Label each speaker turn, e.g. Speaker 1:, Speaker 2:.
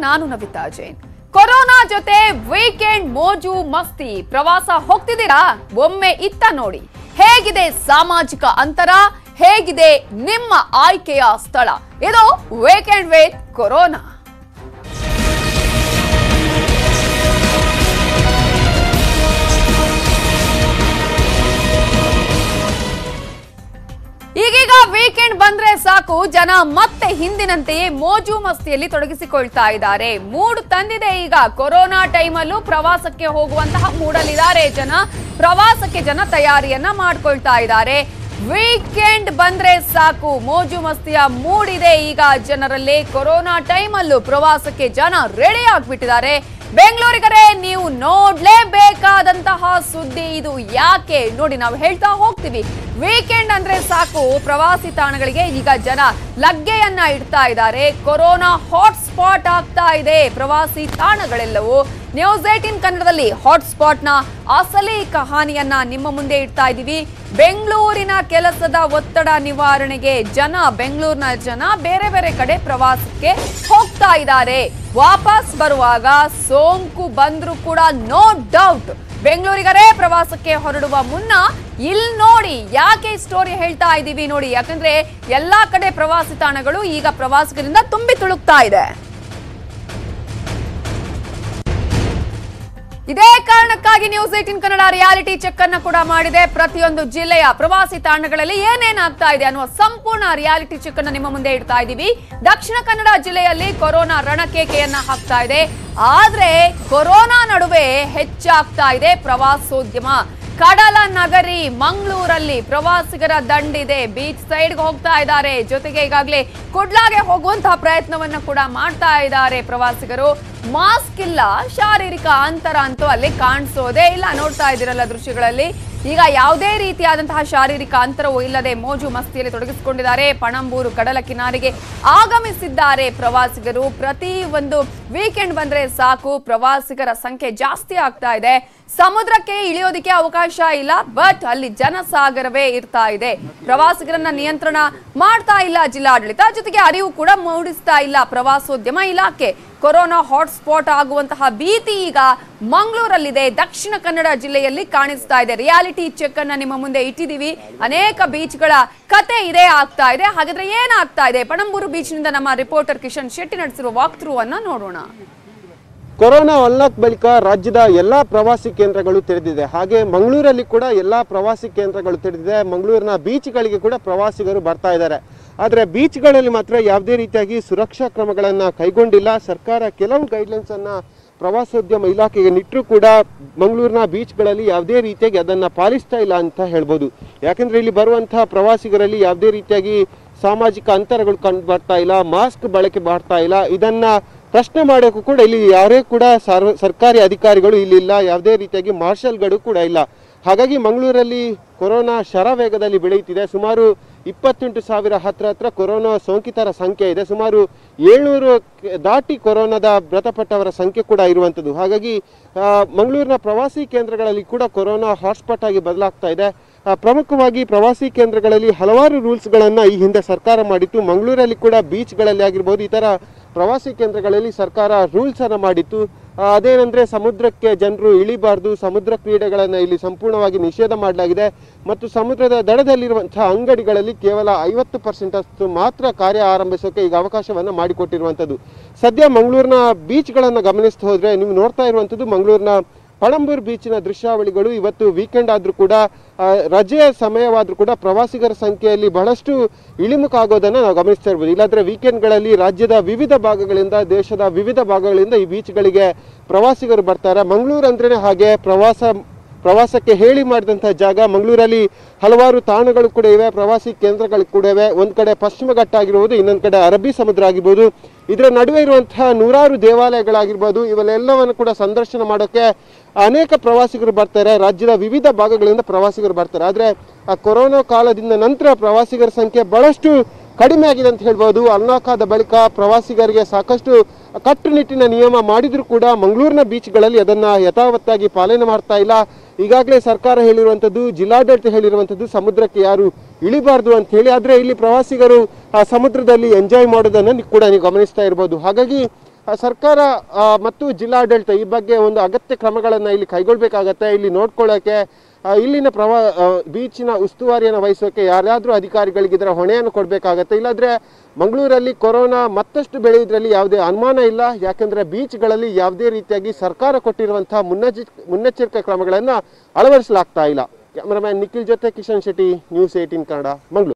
Speaker 1: ನಾನು ನವಿತಾ ಜೈನ್ ಕೊರೋನಾ ಜೊತೆ ವೀಕೆಂಡ್ ಮೋಜು ಮಸ್ತಿ ಪ್ರವಾಸ ಹೋಗ್ತಿದ್ದೀರಾ ಒಮ್ಮೆ ಇತ್ತ ನೋಡಿ ಹೇಗಿದೆ ಸಾಮಾಜಿಕ ಅಂತರ ಹೇಗಿದೆ ನಿಮ್ಮ ಆಯ್ಕೆಯ ಸ್ಥಳ ಇದು ವೀಕೆಂಡ್ ವಿತ್ ಕೊರೋನಾ ಈಗೀಗ ವೀಕೆಂಡ್ ಬಂದ್ರೆ ಸಾಕು ಜನ ಮತ್ತೆ ಹಿಂದಿನಂತೆಯೇ ಮೋಜು ಮಸ್ತಿಯಲ್ಲಿ ತೊಡಗಿಸಿಕೊಳ್ತಾ ಇದ್ದಾರೆ ಮೂಡ್ ತಂದಿದೆ ಈಗ ಕೊರೋನಾ ಟೈಮಲ್ಲೂ ಪ್ರವಾಸಕ್ಕೆ ಹೋಗುವಂತಹ ಮೂಡಲಿದ್ದಾರೆ ಜನ ಪ್ರವಾಸಕ್ಕೆ ಜನ ತಯಾರಿಯನ್ನ ಮಾಡ್ಕೊಳ್ತಾ ಇದ್ದಾರೆ ವೀಕೆಂಡ್ ಬಂದ್ರೆ ಸಾಕು ಮೋಜು ಮಸ್ತಿಯ ಮೂಡಿದೆ ಈಗ ಜನರಲ್ಲಿ ಕೊರೋನಾ ಟೈಮಲ್ಲೂ ಪ್ರವಾಸಕ್ಕೆ ಜನ ರೆಡಿ ಆಗ್ಬಿಟ್ಟಿದ್ದಾರೆ ಬೆಂಗಳೂರಿಗರೇ ನೀವು ನೋಡ್ಲೇಬೇಕಾದಂತಹ ಸುದ್ದಿ ಇದು ಯಾಕೆ ನೋಡಿ ನಾವು ಹೇಳ್ತಾ ಹೋಗ್ತೀವಿ ವೀಕೆಂಡ್ ಅಂದ್ರೆ ಸಾಕು ಪ್ರವಾಸಿ ತಾಣಗಳಿಗೆ ಈಗ ಜನ ಲಗ್ಗೆಯನ್ನ ಇಡ್ತಾ ಇದ್ದಾರೆ ಕೊರೋನಾ ಹಾಟ್ ಸ್ಪಾಟ್ ಆಗ್ತಾ ಇದೆ ಪ್ರವಾಸಿ ತಾಣಗಳೆಲ್ಲವೂ ನ್ಯೂಸ್ ಏಟಿನ್ ಕನ್ನಡದಲ್ಲಿ ಹಾಟ್ ಸ್ಪಾಟ್ ನ ಅಸಲಿ ಕಹಾನಿಯನ್ನ ನಿಮ್ಮ ಮುಂದೆ ಇಡ್ತಾ ಇದ್ದೀವಿ ಬೆಂಗಳೂರಿನ ಕೆಲಸದ ಒತ್ತಡ ನಿವಾರಣೆಗೆ ಜನ ಬೆಂಗಳೂರಿನ ಜನ ಬೇರೆ ಬೇರೆ ಕಡೆ ಪ್ರವಾಸಕ್ಕೆ ಹೋಗ್ತಾ ಇದ್ದಾರೆ ವಾಪಸ್ ಬರುವಾಗ ಸೋಂಕು ಬಂದ್ರು ಕೂಡ ನೋ ಡೌಟ್ ಬೆಂಗಳೂರಿಗರೇ ಪ್ರವಾಸಕ್ಕೆ ಹೊರಡುವ ಮುನ್ನ ಇಲ್ಲಿ ನೋಡಿ ಯಾಕೆ ಈ ಸ್ಟೋರಿ ಹೇಳ್ತಾ ಇದ್ದೀವಿ ನೋಡಿ ಯಾಕಂದ್ರೆ ಎಲ್ಲಾ ಕಡೆ ಪ್ರವಾಸಿ ತಾಣಗಳು ಈಗ ಪ್ರವಾಸಿಗರಿಂದ ತುಂಬಿ ತುಳುಕ್ತಾ ಇದೆ ಇದೇ ಕಾರಣಕ್ಕಾಗಿ news eighteen Kannada reality check ಅನ್ನ ಕೂಡ ಮಾಡಿದೆ ಪ್ರತಿಯೊಂದು ಜಿಲ್ಲೆಯ ಪ್ರವಾಸಿ ತಾಣಗಳಲ್ಲಿ ಏನೇನಾಗ್ತಾ ಇದೆ ಅನ್ನುವ ಸಂಪೂರ್ಣ ರಿಯಾಲಿಟಿ ಚೆಕ್ ಅನ್ನ ನಿಮ್ಮ ಮುಂದೆ ಇಡ್ತಾ ಇದ್ದೀವಿ ದಕ್ಷಿಣ ಕನ್ನಡ ಜಿಲ್ಲೆಯಲ್ಲಿ ಕೊರೋನಾ ರಣಕೇಕೆಯನ್ನ ಹಾಕ್ತಾ ಇದೆ ಆದ್ರೆ ಕೊರೋನಾ ನಡುವೆ ಹೆಚ್ಚಾಗ್ತಾ ಇದೆ ಪ್ರವಾಸೋದ್ಯಮ ಕಡಲ ನಗರಿ ಮಂಗಳೂರಲ್ಲಿ ಪ್ರವಾಸಿಗರ ದಂಡಿದೆ ಬೀಚ್ ಸೈಡ್ಗೆ ಹೋಗ್ತಾ ಇದ್ದಾರೆ ಜೊತೆಗೆ ಈಗಾಗಲೇ ಕುಡ್ಲಾಗೆ ಹೋಗುವಂತಹ ಪ್ರಯತ್ನವನ್ನ ಕೂಡ ಮಾಡ್ತಾ ಇದ್ದಾರೆ ಪ್ರವಾಸಿಗರು ಮಾಸ್ಕ್ ಇಲ್ಲ ಶಾರೀರಿಕ ಅಂತರ ಅಂತೂ ಅಲ್ಲಿ ಕಾಣಿಸೋದೇ ಇಲ್ಲ ನೋಡ್ತಾ ಇದ್ದೀರಲ್ಲ ದೃಶ್ಯಗಳಲ್ಲಿ ಈಗ ಯಾವುದೇ ರೀತಿಯಾದಂತಹ ಶಾರೀರಿಕ ಅಂತರವೂ ಇಲ್ಲದೆ ಮೋಜು ಮಸ್ತಿಯಲ್ಲಿ ತೊಡಗಿಸಿಕೊಂಡಿದ್ದಾರೆ ಪಣಂಬೂರು ಕಡಲ ಕಿನಾರಿಗೆ ಆಗಮಿಸಿದ್ದಾರೆ ಪ್ರವಾಸಿಗರು ಪ್ರತಿ ಒಂದು ವೀಕೆಂಡ್ ಬಂದ್ರೆ ಸಾಕು ಪ್ರವಾಸಿಗರ ಸಂಖ್ಯೆ ಜಾಸ್ತಿ ಆಗ್ತಾ ಇದೆ ಸಮುದ್ರಕ್ಕೆ ಇಳಿಯೋದಕ್ಕೆ ಅವಕಾಶ ಇಲ್ಲ ಬಟ್ ಅಲ್ಲಿ ಜನಸಾಗರವೇ ಇರ್ತಾ ಇದೆ ಪ್ರವಾಸಿಗರನ್ನ ನಿಯಂತ್ರಣ ಮಾಡ್ತಾ ಇಲ್ಲ ಜಿಲ್ಲಾಡಳಿತ ಜೊತೆಗೆ ಅರಿವು ಕೂಡ ಮೂಡಿಸ್ತಾ ಇಲ್ಲ ಪ್ರವಾಸೋದ್ಯಮ ಇಲಾಖೆ ಕೊರೋನಾ ಹಾಟ್ಸ್ಪಾಟ್ ಆಗುವಂತಹ ಭೀತಿ ಈಗ ಮಂಗಳೂರಲ್ಲಿದೆ ದಕ್ಷಿಣ ಕನ್ನಡ ಜಿಲ್ಲೆಯಲ್ಲಿ ಕಾಣಿಸ್ತಾ ಇದೆ ರಿಯಾಲಿಟಿ ಚೆಕ್ ಅನ್ನ ನಿಮ್ಮ ಮುಂದೆ ಇಟ್ಟಿದ್ದೀವಿ ಅನೇಕ ಬೀಚ್ಗಳ ಕತೆ ಇದೇ ಆಗ್ತಾ ಇದೆ ಹಾಗಾದ್ರೆ ಏನಾಗ್ತಾ ಇದೆ ಪಣಂಬೂರು ಬೀಚ್ನಿಂದ ನಮ್ಮ ರಿಪೋರ್ಟರ್ ಕಿಶನ್ ಶೆಟ್ಟಿ ನಡೆಸಿರುವ ವಾಕ್ ಥ್ರೂ ಅನ್ನ ನೋಡೋಣ
Speaker 2: ಕೊರೋನಾ ಅನ್ಲಾಕ್ ಬಳಿಕ ರಾಜ್ಯದ ಎಲ್ಲಾ ಪ್ರವಾಸಿ ಕೇಂದ್ರಗಳು ತೆರೆದಿದೆ ಹಾಗೆ ಮಂಗಳೂರಲ್ಲಿ ಕೂಡ ಎಲ್ಲಾ ಪ್ರವಾಸಿ ಕೇಂದ್ರಗಳು ತೆರೆದಿದೆ ಮಂಗಳೂರಿನ ಬೀಚ್ಗಳಿಗೆ ಕೂಡ ಪ್ರವಾಸಿಗರು ಬರ್ತಾ ಇದ್ದಾರೆ ಆದರೆ ಬೀಚ್ಗಳಲ್ಲಿ ಮಾತ್ರ ಯಾವುದೇ ರೀತಿಯಾಗಿ ಸುರಕ್ಷಾ ಕ್ರಮಗಳನ್ನು ಕೈಗೊಂಡಿಲ್ಲ ಸರ್ಕಾರ ಕೆಲವು ಗೈಡ್ಲೈನ್ಸ್ ಅನ್ನ ಪ್ರವಾಸೋದ್ಯಮ ಇಲಾಖೆಗೆ ನಿಟ್ಟರು ಕೂಡ ಮಂಗಳೂರಿನ ಬೀಚ್ಗಳಲ್ಲಿ ಯಾವುದೇ ರೀತಿಯಾಗಿ ಅದನ್ನು ಪಾಲಿಸ್ತಾ ಇಲ್ಲ ಅಂತ ಹೇಳ್ಬೋದು ಯಾಕಂದ್ರೆ ಇಲ್ಲಿ ಬರುವಂತಹ ಪ್ರವಾಸಿಗರಲ್ಲಿ ಯಾವುದೇ ರೀತಿಯಾಗಿ ಸಾಮಾಜಿಕ ಅಂತರಗಳು ಕಂಡು ಬರ್ತಾ ಇಲ್ಲ ಮಾಸ್ಕ್ ಬಳಕೆ ಮಾಡ್ತಾ ಇಲ್ಲ ಇದನ್ನ ಪ್ರಶ್ನೆ ಮಾಡೋಕ್ಕೂ ಕೂಡ ಇಲ್ಲಿ ಯಾರೇ ಕೂಡ ಸಾರ್ವ ಸರ್ಕಾರಿ ಅಧಿಕಾರಿಗಳು ಇಲ್ಲಿಲ್ಲ ಯಾವುದೇ ರೀತಿಯಾಗಿ ಮಾರ್ಷಲ್ಗಳು ಕೂಡ ಇಲ್ಲ ಹಾಗಾಗಿ ಮಂಗಳೂರಲ್ಲಿ ಕೊರೋನಾ ಶರವೇಗದಲ್ಲಿ ಬೆಳೆಯುತ್ತಿದೆ ಸುಮಾರು ಇಪ್ಪತ್ತೆಂಟು ಸಾವಿರ ಹತ್ರ ಹತ್ರ ಕೊರೋನಾ ಸೋಂಕಿತರ ಸಂಖ್ಯೆ ಇದೆ ಸುಮಾರು ಏಳ್ನೂರು ದಾಟಿ ಕೊರೋನಾದ ಮೃತಪಟ್ಟವರ ಸಂಖ್ಯೆ ಕೂಡ ಇರುವಂಥದ್ದು ಹಾಗಾಗಿ ಆ, ಮಂಗಳೂರಿನ ಪ್ರವಾಸಿ ಕೇಂದ್ರಗಳಲ್ಲಿ ಕೂಡ ಕೊರೋನಾ ಹಾಟ್ಸ್ಪಾಟ್ ಆಗಿ ಬದಲಾಗ್ತಾ ಇದೆ ಆ, ಪ್ರಮುಖವಾಗಿ ಪ್ರವಾಸಿ ಕೇಂದ್ರಗಳಲ್ಲಿ ಹಲವಾರು ರೂಲ್ಸ್ಗಳನ್ನು ಈ ಹಿಂದೆ ಸರ್ಕಾರ ಮಾಡಿತ್ತು ಮಂಗಳೂರಲ್ಲಿ ಕೂಡ ಬೀಚ್ಗಳಲ್ಲಿ ಆಗಿರ್ಬೋದು ಈ ಥರ ಪ್ರವಾಸಿ ಕೇಂದ್ರಗಳಲ್ಲಿ ಸರ್ಕಾರ ರೂಲ್ಸ್ ಅನ್ನು ಮಾಡಿತ್ತು ಆ, ಅದೇನೆಂದ್ರೆ ಸಮುದ್ರಕ್ಕೆ ಜನರು ಇಳಿಬಾರ್ದು ಸಮುದ್ರ ಕ್ರೀಡೆಗಳನ್ನು ಇಲ್ಲಿ ಸಂಪೂರ್ಣವಾಗಿ ನಿಷೇಧ ಮಾಡಲಾಗಿದೆ ಮತ್ತು ಸಮುದ್ರದ ದಡದಲ್ಲಿರುವಂತಹ ಅಂಗಡಿಗಳಲ್ಲಿ ಕೇವಲ ಐವತ್ತು ಪರ್ಸೆಂಟ್ ಅಷ್ಟು ಮಾತ್ರ ಕಾರ್ಯ ಆರಂಭಿಸೋಕೆ ಈಗ ಅವಕಾಶವನ್ನು ಮಾಡಿಕೊಟ್ಟಿರುವಂಥದ್ದು ಸದ್ಯ ಮಂಗಳೂರಿನ ಬೀಚ್ಗಳನ್ನು ಗಮನಿಸ್ತಾ ಹೋದ್ರೆ ನೀವು ನೋಡ್ತಾ ಇರುವಂಥದ್ದು ಮಂಗಳೂರಿನ ಪಣಂಬೂರು ಬೀಚಿನ ದೃಶ್ಯಾವಳಿಗಳು ಇವತ್ತು ವೀಕೆಂಡ್ ಆದರೂ ಕೂಡ ಆ, ರಜೆಯ ಸಮಯವಾದರೂ ಕೂಡ ಪ್ರವಾಸಿಗರ ಸಂಖ್ಯೆಯಲ್ಲಿ ಬಹಳಷ್ಟು ಇಳಿಮುಖ ಆಗೋದನ್ನು ನಾವು ಗಮನಿಸ್ತಾ ಇರ್ಬೋದು ಇಲ್ಲಾಂದ್ರೆ ವೀಕೆಂಡ್ಗಳಲ್ಲಿ ರಾಜ್ಯದ ವಿವಿಧ ಭಾಗಗಳಿಂದ ದೇಶದ ವಿವಿಧ ಭಾಗಗಳಿಂದ ಈ ಬೀಚ್ಗಳಿಗೆ ಪ್ರವಾಸಿಗರು ಬರ್ತಾರೆ ಮಂಗಳೂರು ಅಂದ್ರೇನೆ ಹಾಗೆ ಪ್ರವಾಸ ಪ್ರವಾಸಕ್ಕೆ ಹೇಳಿ ಮಾಡಿದಂಥ ಜಾಗ ಮಂಗಳೂರಲ್ಲಿ ಹಲವಾರು ತಾಣಗಳು ಕೂಡ ಇವೆ ಪ್ರವಾಸಿ ಕೇಂದ್ರಗಳು ಕೂಡ ಇವೆ ಒಂದು ಕಡೆ ಪಶ್ಚಿಮ ಘಟ್ಟ ಆಗಿರ್ಬೋದು ಇನ್ನೊಂದು ಕಡೆ ಅರಬ್ಬಿ ಸಮುದ್ರ ಆಗಿರ್ಬೋದು ಇದರ ನಡುವೆ ಇರುವಂತಹ ನೂರಾರು ದೇವಾಲಯಗಳಾಗಿರ್ಬೋದು ಇವೆಲ್ಲವನ್ನು ಕೂಡ ಸಂದರ್ಶನ ಮಾಡೋಕ್ಕೆ ಅನೇಕ ಪ್ರವಾಸಿಗರು ಬರ್ತಾರೆ ರಾಜ್ಯದ ವಿವಿಧ ಭಾಗಗಳಿಂದ ಪ್ರವಾಸಿಗರು ಬರ್ತಾರೆ ಆದರೆ ಆ ಕೊರೋನಾ ಕಾಲದಿಂದ ನಂತರ ಪ್ರವಾಸಿಗರ ಸಂಖ್ಯೆ ಬಹಳಷ್ಟು ಕಡಿಮೆ ಆಗಿದೆ ಅಂತ ಹೇಳ್ಬೋದು ಅನ್ಲಾಕ್ ಆದ ಬಳಿಕ ಪ್ರವಾಸಿಗರಿಗೆ ಸಾಕಷ್ಟು ಕಟ್ಟುನಿಟ್ಟಿನ ನಿಯಮ ಮಾಡಿದ್ರು ಕೂಡ ಮಂಗಳೂರಿನ ಬೀಚ್ಗಳಲ್ಲಿ ಅದನ್ನ ಯಥಾವತ್ತಾಗಿ ಪಾಲನೆ ಮಾಡ್ತಾ ಇಲ್ಲ ಈಗಾಗಲೇ ಸರ್ಕಾರ ಹೇಳಿರುವಂಥದ್ದು ಜಿಲ್ಲಾಡಳಿತ ಹೇಳಿರುವಂಥದ್ದು ಸಮುದ್ರಕ್ಕೆ ಯಾರು ಇಳಿಬಾರ್ದು ಅಂತ ಹೇಳಿ ಆದರೆ ಇಲ್ಲಿ ಪ್ರವಾಸಿಗರು ಆ ಸಮುದ್ರದಲ್ಲಿ ಎಂಜಾಯ್ ಮಾಡೋದನ್ನು ನೀವು ಕೂಡ ನೀವು ಗಮನಿಸ್ತಾ ಇರ್ಬೋದು ಹಾಗಾಗಿ ಆ, ಸರ್ಕಾರ ಆ, ಮತ್ತು ಜಿಲ್ಲಾಡಳಿತ ಈ ಬಗ್ಗೆ ಒಂದು ಅಗತ್ಯ ಕ್ರಮಗಳನ್ನು ಇಲ್ಲಿ ಕೈಗೊಳ್ಬೇಕಾಗತ್ತೆ ಇಲ್ಲಿ ನೋಡ್ಕೊಳ್ಳೋಕೆ ಆ, ಇಲ್ಲಿನ ಪ್ರವಾ ಆ, ಬೀಚಿನ ಉಸ್ತುವಾರಿಯನ್ನು ವಹಿಸೋಕೆ ಯಾರ್ಯಾದ್ರೂ ಅಧಿಕಾರಿಗಳಿಗೆ ಇದರ ಹೊಣೆಯನ್ನು ಕೊಡಬೇಕಾಗತ್ತೆ ಇಲ್ಲಾಂದ್ರೆ ಮಂಗಳೂರಲ್ಲಿ ಕೊರೋನಾ ಮತ್ತಷ್ಟು ಬೆಳೆಯುವುದರಲ್ಲಿ ಯಾವುದೇ ಅನುಮಾನ ಇಲ್ಲ ಯಾಕಂದ್ರೆ ಬೀಚ್ಗಳಲ್ಲಿ ಯಾವುದೇ ರೀತಿಯಾಗಿ ಸರ್ಕಾರ ಕೊಟ್ಟಿರುವಂತಹ ಮುನ್ನೆಚ್ಚ ಮುನ್ನೆಚ್ಚರಿಕಾ ಕ್ರಮಗಳನ್ನು ಅಳವಡಿಸಲಾಗ್ತಾ ಇಲ್ಲ ಕ್ಯಾಮರಾಮ್ಯಾನ್ ನಿಖಿಲ್ ಜೊತೆ ಕಿಶನ್ ಶೆಟ್ಟಿ ನ್ಯೂಸ್ ಏಟೀನ್ ಕನ್ನಡ ಮಂಗಳೂರು